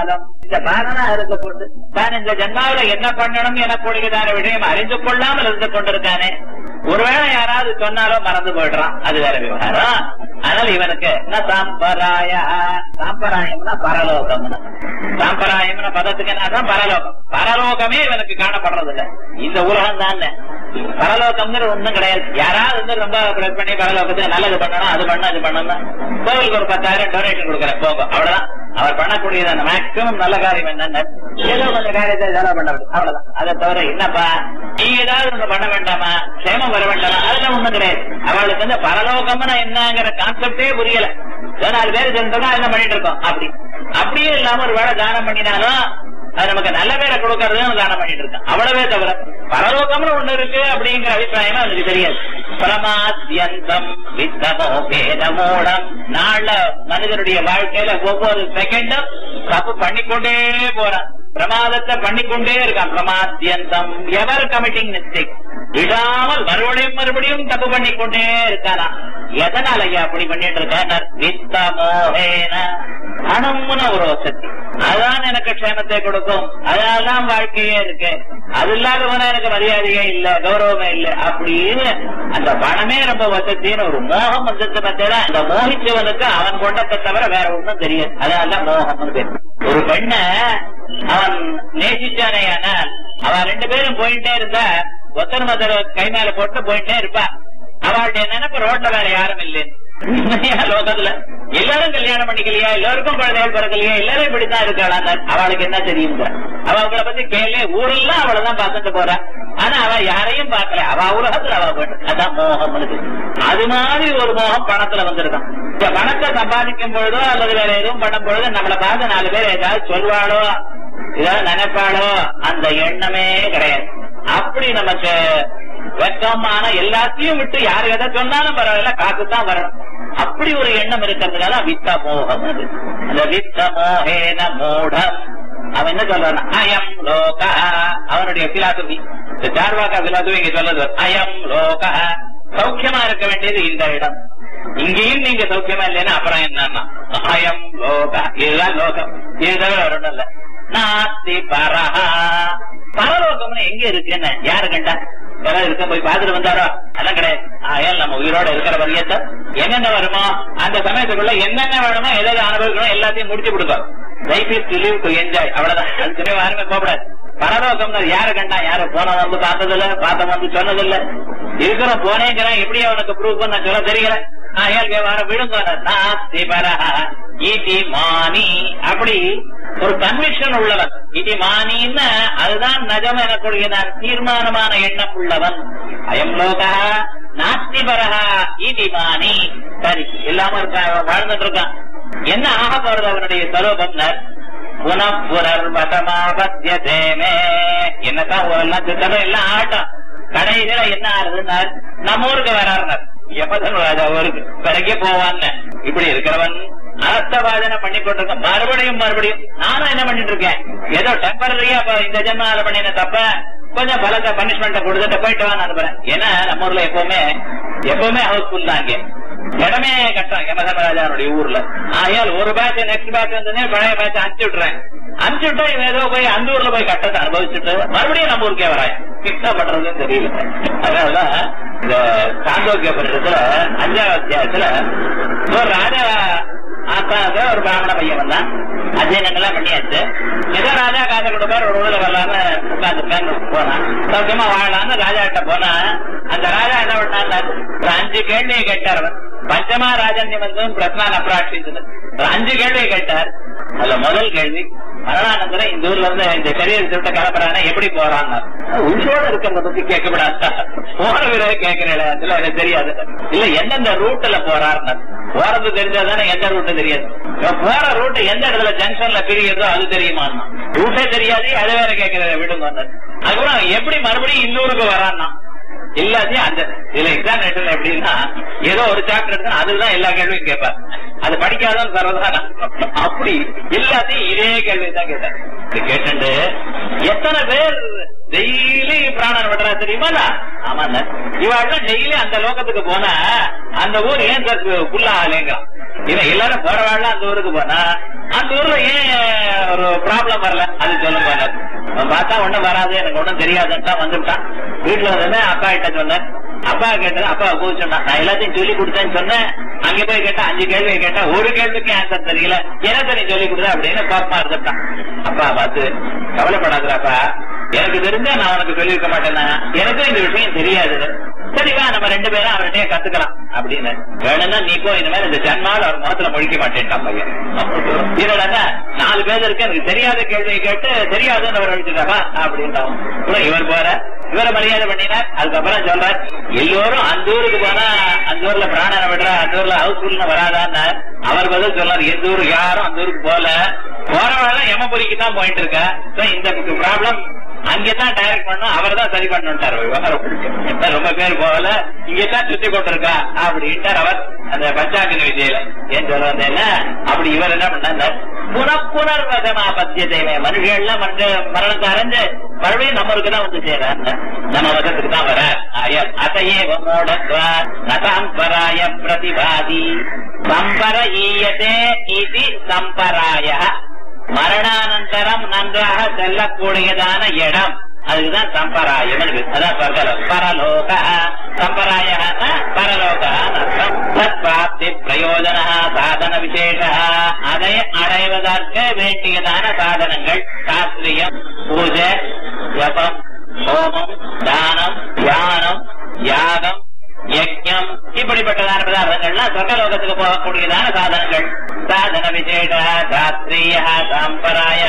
இந்த பாலனாக இருக்க கொண்டு தான் இந்த ஜென்மாவில என்ன பண்ணணும் எனக்கூடியதான விஷயம் அறிந்து கொள்ளாமல் இருந்து கொண்டிருக்கானே ஒருவேளை யாராவது சொன்னாலோ மறந்து போயிடுறான் அது வேற விவகாரம் அதனால இவனுக்கு என்ன சாம்பராய சாம்பராயம்னா பரலோகம்னு சாம்பராயம்னு பதத்துக்கு என்னதான் பரலோகம் பரலோகமே இவனுக்கு காணப்படுறது இல்ல இந்த உலகம் தான் பரலோகம்ங்கிற ஒண்ணும் கிடையாது யாராவது வந்து ரொம்ப ப்ரெஸ் பண்ணி பரலோகத்துக்கு நல்லது பண்ணணும் அது பண்ணணும் அது பண்ணணும் கோவிலுக்கு ஒரு பத்தாயிரம் டொனேஷன் கொடுக்குறேன் போங்க அவ்வளவுதான் அவர் பண்ணக்கூடியது அந்த மேக்சிமம் நல்ல காரியம் என்னன்னு ஏதோ கொஞ்சம் காரியத்தை செலவு பண்ண விடு. அவ்வளவுதான் அதை தவிர என்னப்பா நீ ஏதாவது ஒண்ணு பண்ண வேண்டாமா க்ஷேமம் வர வேண்டாமா அதெல்லாம் ஒண்ணும் கிடையாது அவளுக்கு வந்து பரலோகம்னா என்னங்கிற கான்செப்டே புரியல ஏதோ நாலு பேர் செஞ்சோம்னா என்ன பண்ணிட்டு இருக்கோம் அப்படி அப்படியே இல்லாம ஒரு வேலை தானம் பண்ணினாலும் அது நமக்கு நல்ல பேரை கொடுக்கறது தானம் பண்ணிட்டு இருக்கான் அவ்வளவே தவிர பரலோகம்னு ஒண்ணு இருக்கு அப்படிங்கிற அபிப்பிராயம் அவனுக்கு தெரியாது பிரமாத்யந்தம் வித்தமோ பேதமூடம் நாள்ல மனிதனுடைய வாழ்க்கையில ஒவ்வொரு செகண்டும் தப்பு பண்ணிக்கொண்டே போறான் பிரமாதத்தை பண்ணிக்கொண்டே இருக்கான் பிரமாத்யந்தம் எவர் கமிட்டிங் மிஸ்டேக் விடாமல் மறுபடியும் மறுபடியும் தப்பு பண்ணிக்கொண்டே இருக்கானா எதனால ஐயா அப்படி பண்ணிட்டு இருக்கான் வித்தமோகேன பணம்னு ஒரு வசதி அதான் எனக்கு க்ஷேமத்தை கொடுக்கும் அதனால்தான் வாழ்க்கையே இருக்கு அது இல்லாதவன எனக்கு மரியாதையே இல்ல கௌரவமே இல்ல அப்படின்னு அந்த பணமே ரொம்ப வசதின்னு ஒரு மோகம் வந்தது பார்த்தா அந்த மோகிச்சவனுக்கு அவன் கொண்டத்தை தவிர வேற ஒண்ணும் தெரியாது அதனால மோகம்னு பேர் ஒரு பெண்ண அவன் நேசிச்சானே ஆனால் அவன் ரெண்டு பேரும் போயிட்டே இருந்தா ஒத்தர் மதர் கை மேல போட்டு போயிட்டே இருப்பா அவளுடைய நினைப்பு ரோட்ல வேற யாரும் இல்லை உண்மையா லோகத்துல எல்லாரும் கல்யாணம் பண்ணிக்கலையா எல்லாருக்கும் குழந்தைகள் பிறக்கலையா எல்லாரும் இப்படித்தான் இருக்காளா அவளுக்கு என்ன தெரியும் அவ அவங்கள பத்தி கேள்வி ஊரெல்லாம் அவளதான் பார்த்துட்டு போறா ஆனா அவ யாரையும் பார்க்கல அவ உலகத்துல அவ போயிட்டு அதான் மோகம் அது மாதிரி ஒரு மோகம் பணத்துல வந்திருக்கான் இந்த பணத்தை சம்பாதிக்கும் பொழுதோ அல்லது வேற எதுவும் பண்ணும் பொழுது நம்மளை பார்த்து நாலு பேர் ஏதாவது சொல்வாளோ ஏதாவது நினைப்பாளோ அந்த எண்ணமே கிடையாது அப்படி நமக்கு வெக்கமான எல்லாத்தையும் விட்டு யார் எதை சொன்னாலும் பரவாயில்ல காசு தான் வரணும் அப்படி ஒரு எண்ணம் இருக்கிறதுனால வித்த மோகம் அது அந்த வித்த மோகேன மூடம் அவன் என்ன சொல்றான் அயம் லோக அவனுடைய பிலாசபி இந்த சார்வாக்கா பிலாசபி இங்க சொல்றது அயம் லோக சௌக்கியமா இருக்க வேண்டியது இந்த இடம் இங்கேயும் நீங்க சௌக்கியமா இல்லைன்னா அப்புறம் என்னன்னா அயம் லோக இதுதான் லோகம் இது தவிர வரணும் இல்ல நாஸ்தி பரஹா பரலோகம்னு எங்க இருக்குன்னு யாரு கண்டா யாராவது இருக்க போய் பார்த்துட்டு வந்தாரோ அதெல்லாம் கிடையாது ஆயால் நம்ம உயிரோட இருக்கிற வரியத்தை என்னென்ன வருமோ அந்த சமயத்துக்குள்ள என்னென்ன வேணுமோ எதாவது அனுபவிக்கணும் எல்லாத்தையும் முடிச்சு கொடுக்கும் life is to live to enjoy அவ்வளவுதான் அதுக்குமே யாருமே போகக்கூடாது பரலோகம்னு யாரு கண்டா யாரு போன வந்து பார்த்ததில்ல பார்த்த வந்து சொன்னதில்ல இருக்கிற போனேங்கிறான் எப்படி அவனுக்கு ப்ரூவ் பண்ண சொல்ல தெரியல ஆயால் விவகாரம் விழுங்க நாஸ்தி பரஹா ஈட்டி மானி அப்படி ஒரு கன்விக்ஷன் உள்ளவன் இது மானின்னு அதுதான் நஜம் எனக்கூடிய நான் தீர்மானமான எண்ணம் உள்ளவன் அயம் லோகா நாஸ்தி பரஹா இது மானி சரி இல்லாம இருக்கான் அவன் வாழ்ந்துட்டு இருக்கான் என்ன ஆக போறது அவனுடைய சலோபம்னர் புனப்புனர் வசமாபத்தியதேமே என்னதான் எல்லாம் திட்டம் எல்லாம் ஆட்டம் கடைசியில என்ன ஆறுதுன்னார் நம்ம ஊருக்கு வராருனார் யமதன் ராஜா ஊருக்கு பிறகே போவான்னு இப்படி இருக்கிறவன் அனர்த்தவாதனை பண்ணி கொண்டிருக்க மறுபடியும் மறுபடியும் நானும் என்ன பண்ணிட்டு இருக்கேன் ஏதோ டெம்பரரியா இந்த ஜென்மால பண்ணின தப்ப கொஞ்சம் பலத்த பனிஷ்மெண்ட் கொடுத்துட்டு போயிட்டு வான்னு அனுப்புறேன் ஏன்னா நம்ம ஊர்ல எப்பவுமே எப்பவுமே ஹவுஸ்ஃபுல் தான் இங்க இடமே கட்டுறான் யமதர்மராஜாவுடைய ஊர்ல ஆயால் ஒரு பேட்ச் நெக்ஸ்ட் பேட்ச் வந்ததுனே பழைய பேட்ச் அனுப்பிச்சு விட்டுறேன் அனுப்பிச்சு விட்டா இவன் ஏதோ போய் அந்த ஊர்ல போய் கட்டத்தை அனுபவிச்சுட்டு மறுபடியும் நம்ம ஊருக்கே வரான் என்ன பண்றதுன்னு தெரியல அதனாலதான் இந்த சாந்தோக்கிய பரிசத்துல அஞ்சாவது அத்தியாயத்துல ஒரு ராஜா ஆத்தாத ஒரு பிராமண பையன் வந்தான் அத்தியனங்கள்லாம் பண்ணியாச்சு ஏதோ ராஜா காசை கொடுப்பாரு ஒரு ஊர்ல வரலான்னு உட்காந்துருக்கான்னு போனான் சௌக்கியமா வாழலான்னு ராஜா கிட்ட போனா அந்த ராஜா என்ன பண்ணார் ஒரு அஞ்சு கேள்வியை கேட்டார் அவர் பஞ்சமா ராஜன்யம் வந்து பிரஸ்னான் அப்ராட்சிந்தது ஒரு அஞ்சு கேள்வியை கேட்டார் அதுல முதல் கேள்வி மரணானந்தரம் இந்த ஊர்ல இருந்து இந்த கரியர் திருட்ட கிளம்புறானே எப்படி போறான்னு உயிரோட இருக்கிறத பத்தி கேட்கப்படாதா போற வீரரை கேட்கிறேன் அதுல எனக்கு தெரியாது இல்ல எந்தெந்த ரூட்ல போறாருன்னு போறது தெரிஞ்சாதானே எந்த ரூட் தெரியாது இவன் போற ரூட் எந்த இடத்துல ஜங்ஷன்ல பிரியுதோ அது தெரியுமா ரூட்டே தெரியாது அது வேற கேட்கிற விடுங்க அதுக்கப்புறம் எப்படி மறுபடியும் இன்னூருக்கு வரான்னா எல்லாத்தையும் அந்த இதுல எக்ஸாமினேஷன்ல எப்படின்னா ஏதோ ஒரு சாப்டர் எடுத்தா அதுதான் எல்லா கேள்வியும் கேட்பார் அது படிக்காதான் சர்வதானா அப்படி எல்லாத்தையும் இதே கேள்வி தான் கேட்டார் இது கேட்டு எத்தனை பேர் டெய்லி பிராணன் விடுறா தெரியுமா ஆமா இவாள்லாம் டெய்லி அந்த லோகத்துக்கு போனா அந்த ஊர் ஏன் சார் ஃபுல்லா ஆகலைங்கிறான் இவன் எல்லாரும் போறவாள்லாம் அந்த ஊருக்கு போனா அந்த ஊர்ல ஏன் ஒரு ப்ராப்ளம் வரல அது சொல்ல போனார் அவன் பார்த்தா ஒண்ணும் வராது எனக்கு ஒண்ணும் தெரியாதுன்னு தான் வந்துட்டான் வீட்டுல வந்து அப்பா கிட்ட சொன்னேன் அப்பா கேட்டது அப்பா கூப்பிட்டு சொன்னான் நான் எல்லாத்தையும் சொல்லி கொடுத்தேன்னு சொன்னேன் அங்க போய் கேட்டா அஞ்சு கேள்வி கேட்டா ஒரு கேள்விக்கு ஆன்சர் தெரியல எனக்கு நீ சொல்லி கொடுத்த அப்படின்னு பாப்பா இருந்துட்டான் அப்பா பார்த்து கவலைப்படாதப்பா எனக்கு தெரிஞ்சா நான் உனக்கு சொல்லியிருக்க மாட்டேன்னா எனக்கும் இந்த விஷயம் தெரியாது சரிவா நம்ம ரெண்டு பேரும் அவர்கிட்டயே கத்துக்கலாம் அப்படின்னு வேணும்னா நீ போய் இந்த மாதிரி இந்த ஜன்மால் அவர் முகத்துல முழிக்க மாட்டேன்ட்டான் பையன் இதோட நாலு பேர் இருக்கு எனக்கு தெரியாத கேள்வியை கேட்டு தெரியாதுன்னு அவர் அழிச்சுட்டாரா அப்படின்றான் கூட இவர் போற இவரை மரியாதை பண்ணினார் அதுக்கப்புறம் சொல்றார் எல்லோரும் அந்த ஊருக்கு போனா அந்த ஊர்ல பிராணனை விடுற அந்த ஊர்ல ஹவுஸ்ஃபுல்னு வராதான்னு அவர் பதில் சொன்னார் எந்த ஊருக்கு யாரும் அந்த ஊருக்கு போல போறவங்க எமபுரிக்கு தான் போயிட்டு இருக்க So, இந்த ப்ராப்ளம் அங்கதான் டைரக்ட் பண்ணும் அவர் தான் சரி பண்ணுட்டார் விவகாரம் ரொம்ப பேர் போகல இங்கதான் சுத்தி கொண்டிருக்கா அப்படின்ட்டார் அவர் அந்த பஞ்சாங்கினி விஜயில ஏன் சொல்ல வந்தேன்னா அப்படி இவர் என்ன பண்ணார் புனப்புனர்வதமா பத்தியத்தை மனுஷன்லாம் மனுஷ மரணத்தை அடைஞ்சு மறுபடியும் நம்மளுக்கு தான் வந்து சேரான் நம்ம வசத்துக்கு தான் வர அதையே மோடத்வா நதாம்பராய பிரதிபாதி சம்பர ஈயதே இது சம்பராய மரணானந்தரம் நன்றாக செல்லக்கூடியதான இடம் அதுக்குதான் சம்பராயம் இருக்கு அதான் சொர்க்கலோகம் பரலோக சம்பராய பரலோக அர்த்தம் தத் பிராப்தி பிரயோஜன சாதன விசேஷ அதை அடைவதற்கு வேண்டியதான சாதனங்கள் சாஸ்திரியம் பூஜை ஜபம் ஹோமம் தானம் தியானம் யாகம் யஜ்யம் இப்படிப்பட்டதான பதார்த்தங்கள்லாம் சொர்க்கலோகத்துக்கு போகக்கூடியதான சாதனங்கள் சாதன விசேஷ சாஸ்திரிய சாம்பராய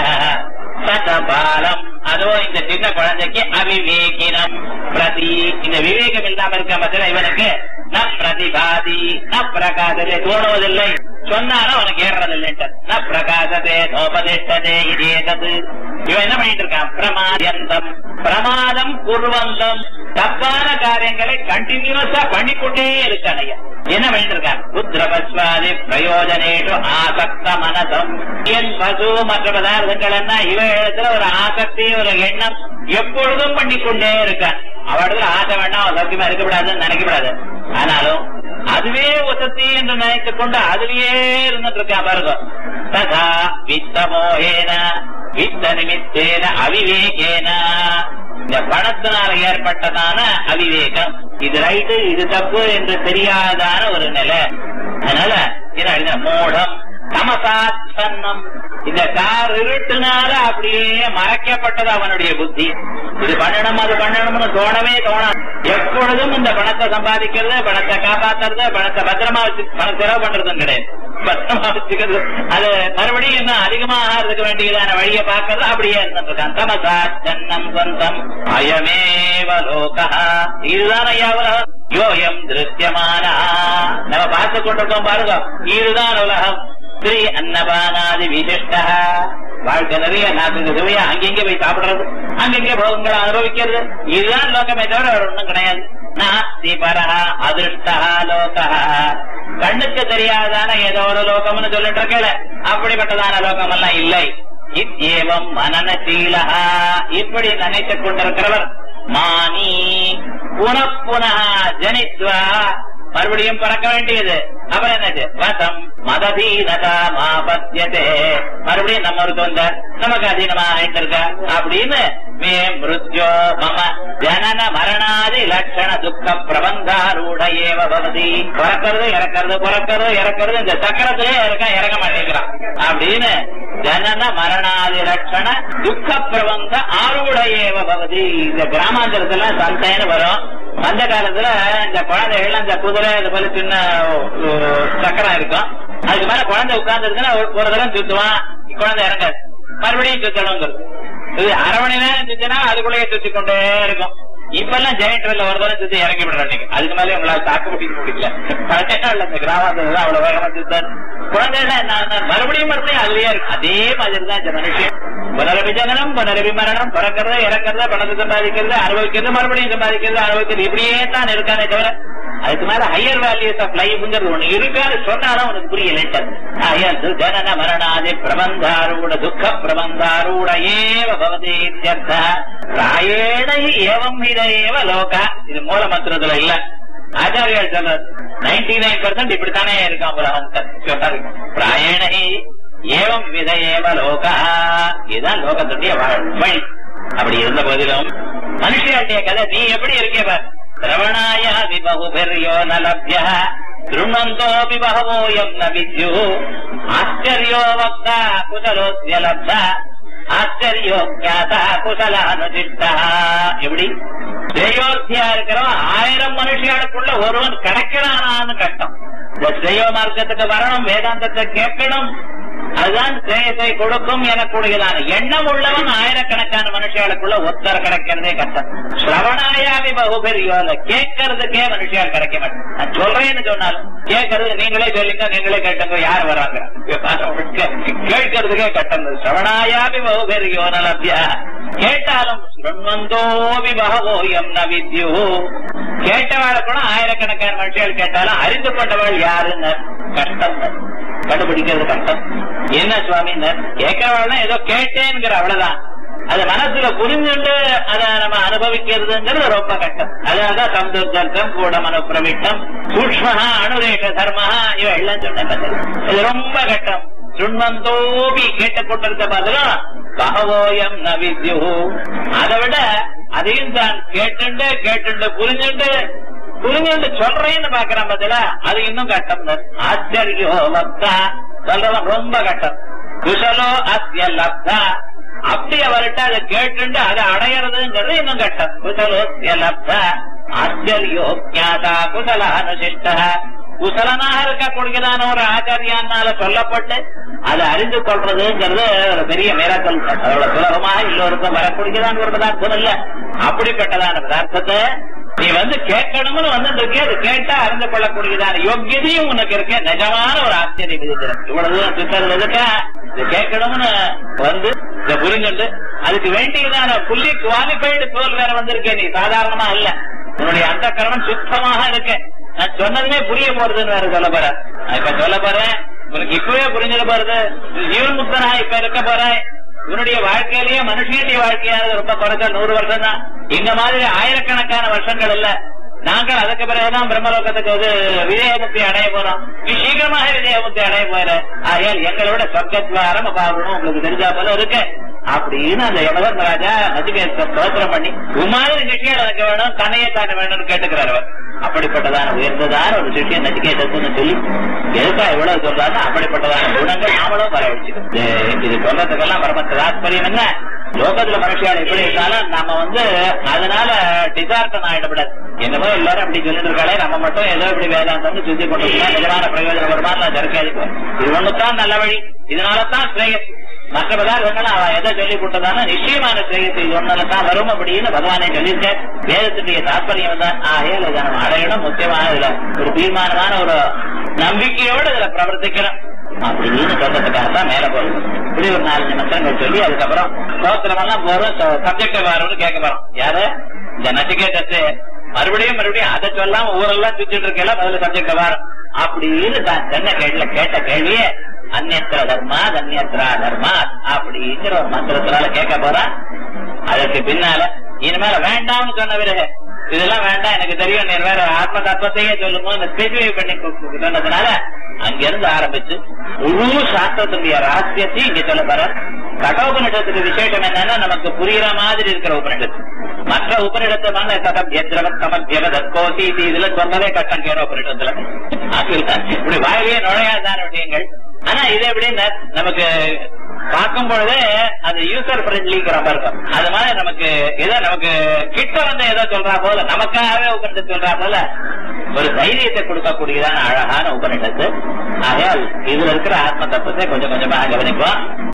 சதபாலம் அதோ இந்த சின்ன குழந்தைக்கு அவிவேகினம் பிரதி இந்த விவேகம் இல்லாம இருக்க பட்சம் இவனுக்கு ந பிரதிபாதி ந பிரகாசத்தை தோணுவதில்லை சொன்னாலும் அவனுக்கு ஏறுறதில்லைன்ட்டு ந பிரகாசத்தே நோபதிஷ்டதே இதேதது இவன் என்ன பண்ணிட்டு இருக்கான் பிரமாதியந்தம் பிரமாதம் குர்வந்தம் தப்பான காரியங்களை கண்டினியூஸா பண்ணிக்கொண்டே இருக்கான் ஐயா என்ன பண்ணிட்டு இருக்கான் புத்திரபஸ்வாதி பிரயோஜனேஷு ஆசக்த மனசம் என் பசு மற்ற பதார்த்தங்கள் என்ன இவ இடத்துல ஒரு ஆசக்தி ஒரு எண்ணம் எப்பொழுதும் பண்ணிக்கொண்டே இருக்கான் அவ இடத்துல ஆசை வேண்டாம் அவன் சௌக்கியமா இருக்கக்கூடாதுன்னு நினைக்கக்கூடாது ஆனாலும் அதுவே வசதி என்று நினைத்துக் கொண்டு அதுலயே இருந்துட்டு இருக்கா பாருங்க ததா வித்தமோகேன வித்த நிமித்தேன அவிவேகேன இந்த பணத்தினால ஏற்பட்டதான அவிவேகம் இது ரைட்டு இது தப்பு என்று தெரியாதான ஒரு நிலை அதனால என்ன எழுதின மூடம் தமசாச்சன்னம் இந்த கார் இருட்டுனால அப்படியே மறைக்கப்பட்டது அவனுடைய புத்தி இது பண்ணணும் அது பண்ணணும்னு தோணவே தோணும் எப்பொழுதும் இந்த பணத்தை சம்பாதிக்கிறது பணத்தை காப்பாத்துறது பணத்தை பத்திரமா வச்சு பணம் செலவு பண்றதும் கிடையாது பத்திரமா வச்சுக்கிறது அது மறுபடியும் இன்னும் அதிகமா ஆகிறதுக்கு வேண்டியதான வழியை பார்க்கறது அப்படியே இருந்துட்டு இருக்கான் தமசா ஜன்னம் சொந்தம் அயமேவ லோகா இதுதான் ஐயா உலகம் யோயம் திருஷ்யமானா நம்ம பார்த்து கொண்டிருக்கோம் பாருங்க இதுதான் உலகம் ஸ்ரீ அன்னபானாதி விசிஷ்டா வாழ்க்கை நிறைய நாட்டுக்கு சுவையா அங்கெங்கே போய் சாப்பிடுறது அங்கெங்கே போகங்களை அனுபவிக்கிறது இதுதான் லோகமே தவிர வேற ஒண்ணும் கிடையாது நாஸ்தி பரஹா அதிருஷ்டா லோகா கண்ணுக்கு தெரியாதான ஏதோ ஒரு லோகம்னு சொல்லிட்டு இருக்கல அப்படிப்பட்டதான லோகம் எல்லாம் இல்லை இத்யேவம் மனநசீலா இப்படி நினைத்துக் கொண்டிருக்கிறவர் மானி புனப்புன ஜனித்வா மறுபடியும் பறக்க வேண்டியது அப்புறம் என்னது வசம் மததீனதா மாபத்தியதே மறுபடியும் நம்ம ஒரு வந்தார் நமக்கு அதீனமா ஆயிட்டு இருக்க அப்படின்னு மே மிருத்யோ மம ஜனன மரணாதி லட்சண துக்க பிரபந்தாரூட ஏவ பவதி பிறக்கிறது இறக்கிறது பிறக்கிறது இறக்கிறது இந்த சக்கரத்திலே இருக்க இறங்க மாட்டேங்கிறான் அப்படின்னு ஜனன மரணாதி லட்சண துக்க பிரபந்த ஆரூட ஏவ பவதி இந்த கிராமாந்தரத்துல சந்தைன்னு வரும் அந்த காலத்துல இந்த குழந்தைகள் அந்த குதிரை இது போல சின்ன அஹ், சக்கரம் இருக்கும் அதுக்கு மேல குழந்தை உட்கார்ந்து இருக்குன்னா ஒரு ஒரு தடவை சுத்துவான் குழந்தை இறங்காது மறுபடியும் சுத்தணுங்கிறது இது அரை மணி நேரம் சுத்தினா அதுக்குள்ளேயே சுத்தி கொண்டே இருக்கும் இப்ப எல்லாம் ஜெயிண்ட் ரயில்ல ஒரு தடவை சுத்தி இறங்கி விடுறாங்க அதுக்கு மேலே உங்களால தாக்கு பிடிக்க முடியல பழைய நாள்ல இந்த கிராமத்துல அவ்வளவு வேகமா சுத்தார் குழந்தைகள் என்ன ஆகுதுன்னா, மறுபடியும் மறுபடியும் அதுலயே இருக்கு அதே மாதிரி தான் இந்த மனுஷன் புனரபி ஜனனம் புனரபி மரணம் பிறக்கிறது இறக்கிறது பணத்தை சம்பாதிக்கிறது அனுபவிக்கிறது மறுபடியும் சம்பாதிக்கிறது அனுபவிக்கிறது இப்படியே தான் இருக்கானே தவிர அதுக்கு மேல ஹையர் வேல்யூஸ் ஆஃப் லைஃப்ங்கிறது ஒண்ணு இருக்காது சொன்னாலும் உனக்கு புரியல அயந்து ஜனன மரணாதி பிரபந்தாரூட துக்க பிரபந்தாரூட ஏவ பவதி இத்யர்த்த. பிராயேண ஹி ஏவம் இத ஏவ லோகா இது மூல மந்திரத்துல இல்ல ஆச்சாரியால் சொல்றது நைன்டி நைன் பர்சன்ட் இப்படித்தானே இருக்கான் உலகம் சொல்றாரு பிராயேண ஹி ஏவம் வித ஏவ லோகா இதுதான் லோகத்துடைய வாழ்- வழி அப்படி இருந்த போதிலும் மனுஷியாட்டிய கதை நீ எப்படி இருக்கே பார் சிரவணாய விபகுபிர்யோ நலபிய திருணந்தோபி பகவோயம் ந வித்யு ஆச்சரியோ வக்தா குசலோஸ்ய லப்த ஆச்சரியோ ஞாதா குசலானுதிஷ்டா எப்படி ஸ்ரேயோத்தியா இருக்கிறவன் ஆயிரம் மனுஷியாளுக்குள்ள ஒருவன் கிடைக்கிறானான்னு கஷ்டம் இந்த ஸ்ரேயோ மார்க்கத்துக்கு வரணும் வேதாந்தத்தை கேட்கணும் அதுதான் ஸ்ரேயத்தை கொடுக்கும் எனக்கூடியதான எண்ணம் உள்ளவன் ஆயிரக்கணக்கான மனுஷியாளுக்குள்ள ஒத்தர் கிடைக்கிறதே கஷ்டம் சிரவணாயாவி பகுபெரியோல கேட்கறதுக்கே மனுஷியால் கிடைக்க மாட்டேன் நான் சொல்றேன்னு சொன்னாலும் கேட்கறது நீங்களே சொல்லுங்க நீங்களே கேட்டுங்க யார் வராங்க கேட்கறதுக்கே கட்டம் சிரவணாயாவி பகுபெரியோ நலபியா கேட்டாலும் சுரண்மந்தோவி பகவோயம் ந வித்யு கேட்டவாளை கூட ஆயிரக்கணக்கான மனுஷியால் கேட்டாலும் அறிந்து கொண்டவள் யாருன்னு கஷ்டம் தான். கண்டுபிடிக்கிறது கஷ்டம் என்ன சுவாமி கேட்கறவள்னா ஏதோ கேட்டேங்கிற அவ்வளவுதான் அது மனசுல புரிஞ்சுண்டு அதை நம்ம அனுபவிக்கிறதுங்கிறது ரொம்ப கஷ்டம் அதனாலதான் சம்துர்தர்க்கம் கூடமனு பிரவிட்டம் சூக்மஹா அணுரேஷ தர்மஹா இவ எல்லாம் சொன்ன இது ரொம்ப கஷ்டம் சுண்மந்தோபி கேட்டுக்கொண்டிருக்க பதிலும் பகவோயம் ந வித்யு அதை விட அதையும் தான் கேட்டுண்டு கேட்டுண்டு புரிஞ்சுண்டு புரிஞ்சுண்டு சொல்றேன்னு பாக்குறான் பதில அது இன்னும் கஷ்டம் தான். ஆச்சரியோ வக்தா சொல்றவன் ரொம்ப கஷ்டம் குசலோ அஸ்ய லப்தா அப்படி அவர்கிட்ட அதை கேட்டுண்டு அதை அடையறதுங்கிறது இன்னும் கஷ்டம் குசலோ அஸ்ய லப்தா ஆச்சரியோ ஞாதா குசலானுசிஷ்ட குசலனாக இருக்கக்கூடியதான ஒரு ஆச்சாரியானால சொல்லப்பட்டு அதை அறிந்து கொள்றதுங்கிறது ஒரு பெரிய மேராக்கல் அதோட சுலபமாக எல்லோருக்கும் வரக்கூடியதான ஒரு பதார்த்தம் இல்ல அப்படிப்பட்டதான பதார்த்தத்தை நீ வந்து கேட்கணும்னு வந்து இருக்கே அது கேட்டா அறிந்து கொள்ளக்கூடியதான யோக்கியதையும் உனக்கு இருக்க நிஜமான ஒரு ஆச்சரியம் இது இவ்வளவு தூரம் சுத்தறது எதுக்கா இது கேட்கணும்னு வந்து இதை புரிஞ்சுண்டு அதுக்கு வேண்டியதான புள்ளி குவாலிஃபைடு சோல் வேற வந்திருக்கே நீ சாதாரணமா இல்ல உன்னுடைய அந்த கரணம் சுத்தமாக இருக்கு நான் சொன்னதுமே புரிய போறதுன்னு வேற சொல்ல போறேன் நான் இப்ப சொல்ல போறேன் உனக்கு இப்பவே புரிஞ்சிட போறது ஜீவன் முக்தனா இப்ப இருக்க போறேன் இவனுடைய வாழ்க்கையிலேயே மனுஷனுடைய வாழ்க்கையானது ரொம்ப குறைஞ்ச நூறு வருஷம் தான் இந்த மாதிரி ஆயிரக்கணக்கான வருஷங்கள் இல்ல நாங்கள் அதுக்கு பிறகுதான் பிரம்மலோகத்துக்கு வந்து விஜயமுக்தி அடைய போறோம் நீ சீக்கிரமாக விஜயமுக்தி அடைய போற ஆகையால் எங்களை விட சொர்க்கத்வாரம் பாக்கணும் உங்களுக்கு தெரிஞ்சா போல இருக்கு அப்படின்னு அந்த யமதன் ராஜா நதிகேச ஸ்தோத்திரம் பண்ணி உமாதிரி சிஷியர் எனக்கு வேணும் தன்னையே தானே வேணும்னு கேட்டுக்கிறார் அவர் அப்படிப்பட்டதான உயர்ந்ததான ஒரு சிஷியன் நதிகேசத்துன்னு சொல்லி எதுக்கா எவ்வளவு சொல்றாருன்னா அப்படிப்பட்டதான குணங்கள் நாமளும் வரவழைச்சுக்கணும் இது சொல்றதுக்கெல்லாம் பரம தாத்பரியம் என்ன லோகத்துல மனுஷியால் எப்படி இருந்தாலும் நாம வந்து அதனால டிசார்டன் ஆயிடக்கூடாது என்னமோ எல்லாரும் அப்படி சொல்லிட்டு இருக்காளே நம்ம மட்டும் ஏதோ இப்படி வேதாந்தம்னு சுத்தி கொண்டு போனா நிஜமான பிரயோஜனம் வருமா நான் ஜர்க்காது இது ஒண்ணுதான் நல்ல வழி இதனாலதான் ஸ்ரேயஸ் மற்ற பதார்த்தங்கள் அவ எதை சொல்லி கொடுத்ததான நிச்சயமான ஸ்ரேயஸ் இது ஒன்னால தான் வரும் அப்படின்னு பகவானே சொல்லியிருக்க வேதத்துடைய தாற்பயம் தான் ஆகையால் இதை நம்ம அடையணும் முக்கியமான இதுல ஒரு தீர்மானமான ஒரு நம்பிக்கையோடு இதுல பிரவர்த்திக்கணும் அப்படின்னு சொல்றதுக்காக தான் மேல போறது இப்படி ஒரு நாலு நிமிஷங்கள் சொல்லி அதுக்கப்புறம் சோத்திரம் எல்லாம் போறோம் சப்ஜெக்ட் வரும்னு கேட்க போறோம் யாரு இந்த நச்சிகேதத்து மறுபடியும் மறுபடியும் அதை சொல்லாம ஊரெல்லாம் சுத்திட்டு இருக்கல முதல்ல சப்ஜெக்ட் வரும் அப்படின்னு தான் சொன்ன கேள்வியில கேட்ட கேள்வியே அந்நத்திர தர்மா அந்நத்திரா தர்மா அப்படிங்கிற ஒரு மந்திரத்தினால கேட்க போறான் அதற்கு பின்னால இனிமேல வேண்டாம்னு சொன்ன பிறகு இதெல்லாம் வேண்டாம் எனக்கு தெரியும் நீ வேற ஆத்ம தத்துவத்தையே சொல்லுங்க ஸ்பெசிஃபை பண்ணி கு- சொன்னதுனால அங்கிருந்து ஆரம்பிச்சு முழு சாஸ்திரத்தினுடைய ரகசியத்தையும் இங்க சொல்ல போற கடோபனிடத்துக்கு விசேஷம் என்னன்னா நமக்கு புரியுற மாதிரி இருக்கிற உபனிடத்து மற்ற உபனிடத்தமான கதம் எத்திரவத் சமத்யவதற்கோசி இதுல சொன்னதே கட்டம் கேட உபனிடத்துல அதுதான் இப்படி வாயிலேயே நுழையாதான விஷயங்கள் ஆனா இது எப்படின்னா நமக்கு பார்க்கும் பொழுதே அது யூசர் ஃப்ரெண்ட்லிங்கிற மாதிரி இருக்கும் அது மாதிரி நமக்கு ஏதோ நமக்கு கிட்ட வந்து ஏதோ சொல்றா போல நமக்காகவே உபனிஷத்து சொல்றா போல ஒரு தைரியத்தை கொடுக்கக்கூடியதான அழகான உபனிஷத்து ஆகையால் இதுல இருக்கிற ஆத்ம தத்துவத்தை கொஞ்சம் கொஞ்சமாக கவனிப்போம்